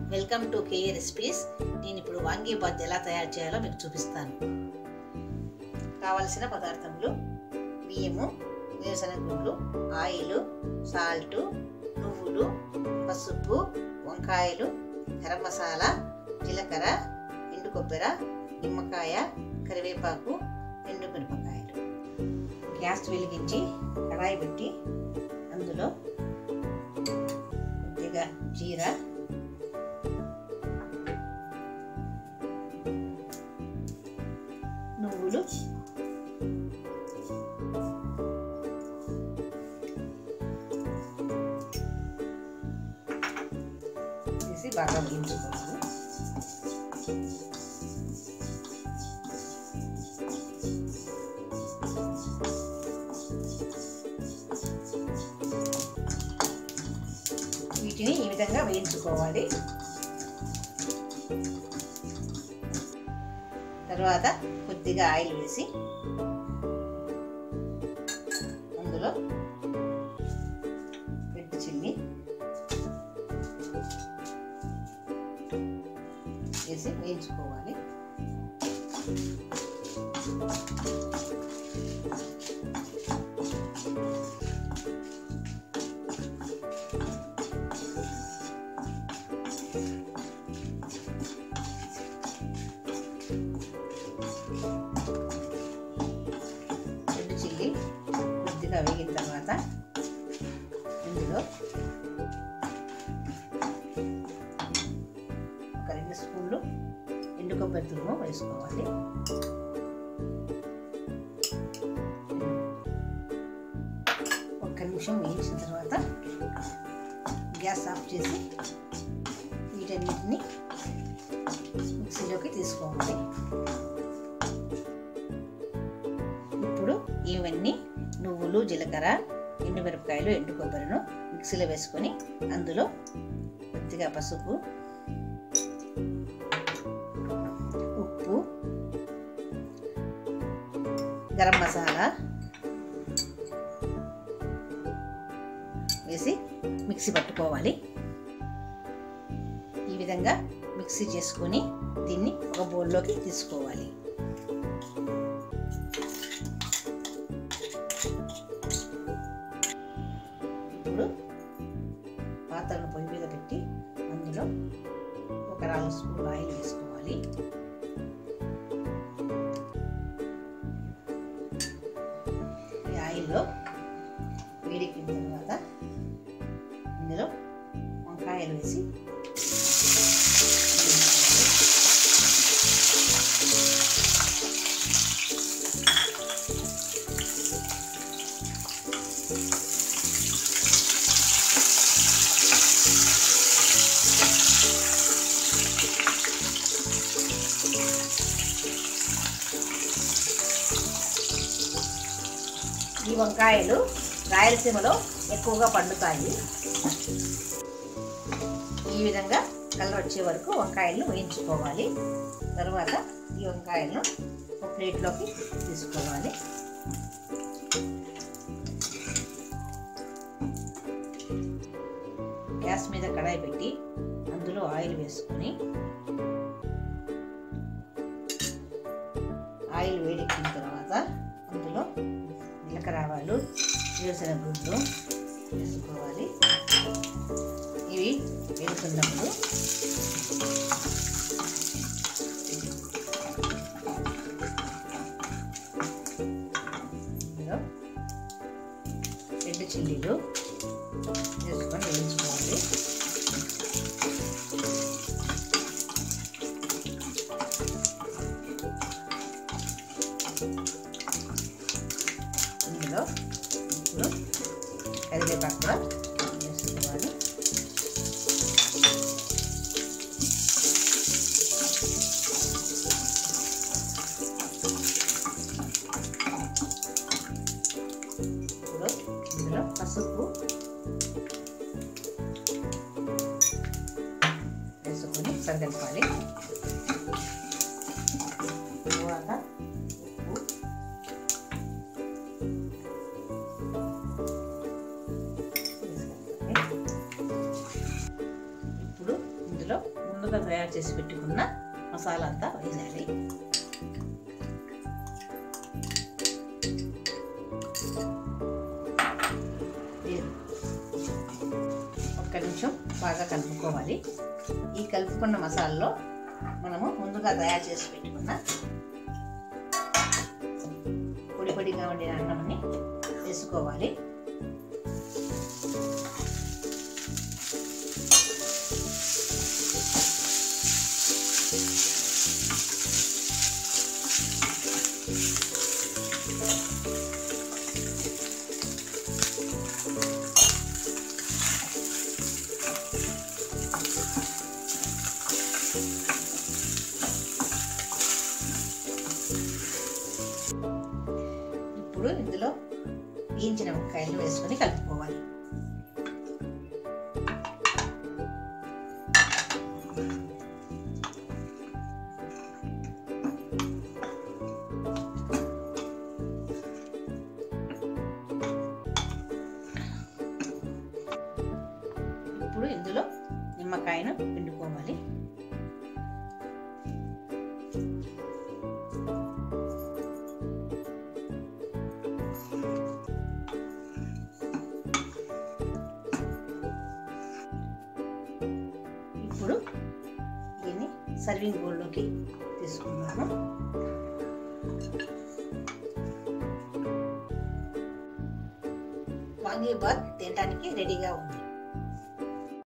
Welcome to KA recipes నేను ఇప్పుడు vangi bath ఎలా తయారు చేయాలో మీకు చూపిస్తాను కావలసిన పదార్థములు బియ్యము వేరుశనగ గుడ్లు ఆయిల్ సాల్ట్ నువ్వులు పసుపు వంకాయలు గరం మసాలా జీలకర్ర ఎండు కొబ్బెర నిమ్మకాయ కరివేపాకు ఎండు మిరపకాయలు గ్యాస్ వెలిగించి కడాయి పెట్టి అందులో కొద్దిగా జీరా నువ్వులు వేసి బాగా వేయించుకోవాలి వీటిని ఈ విధంగా వేయించుకోవాలి తర్వాత కొద్దిగా ఆయిల్ వేసి అందులో రెడ్ చిల్లీ వేసి వేయించుకోవాలి రెడ్ చిల్లీ కొద్దిగా వేగిన తర్వాత ఇందులో ఒక రెండు స్పూన్లు ఎండు కొబ్బరి తురుము వేసుకోవాలి ఒక్క నిమిషం వేయించిన తర్వాత గ్యాస్ ఆఫ్ చేసి వీటన్నిటిని మిక్సీలోకి తీసుకోవాలి ఇప్పుడు ఇవన్నీ నువ్వులు జీలకర్ర ఎండుమిరపకాయలు ఎండు కొబ్బరిను మిక్సీలో వేసుకొని అందులో కొద్దిగా పసుపు ఉప్పు గరం మసాలా వేసి మిక్సీ పట్టుకోవాలి ఈ విధంగా మిక్సీ చేసుకొని దీన్ని ఒక బౌల్లోకి తీసుకోవాలి ఇప్పుడు పాత్రను పొయ్యి మీద పెట్టి అందులో ఒక నాలుగు స్పూన్లు ఆయిల్ వేసుకోవాలి ఈ ఆయిల్లో వేడెక్కిన తర్వాత ఇందులో వంకాయలు వేసి ఈ వంకాయలు రాయలసీమలో ఎక్కువగా పండుతాయి ఈ విధంగా కలర్ వచ్చే వరకు వంకాయలను వేయించుకోవాలి తర్వాత ఈ వంకాయలను ఒక ప్లేట్లోకి తీసుకోవాలి గ్యాస్ మీద కడాయి పెట్టి అందులో ఆయిల్ వేసుకొని ఆయిల్ వేడెక్కిన తర్వాత అందులో జీలకర్ర ఆవాలు వేరుశనగ గుడ్లు వేసుకోవాలి ఇవి వేసుకున్నప్పుడు ఇందులో రెండు చిల్లీలు వేసుకొని వేయించుకోవాలి ఇందులో ఇప్పుడు కరివేపాకు కూడా వేసుకోవాలి ఇప్పుడు ఇందులో పసుపు వేసుకొని సరిగలపాలి తర్వాత ఉప్పు వేసుకోవాలి. ఇప్పుడు ఇందులో ముందుగా తయారు చేసి పెట్టుకున్న మసాలా అంతా వేయాలి ఒక్క నిమిషం బాగా కలుపుకోవాలి ఈ కలుపుకున్న మసాలలో మనము ముందుగా తయారు చేసి పెట్టుకున్న పొడి పొడిగా ఉండిన అన్నంని వేసుకోవాలి ఇప్పుడు ఇందులో వేయించిన ముక్కాయలు వేసుకొని కలుపుకోవాలి ఇప్పుడు ఇందులో నిమ్మకాయను పిండుకోవాలి ఇప్పుడు దీన్ని సర్వింగ్ బౌల్లోకి తీసుకుందాము వాంగీ బాత్ తినడానికి రెడీగా ఉంది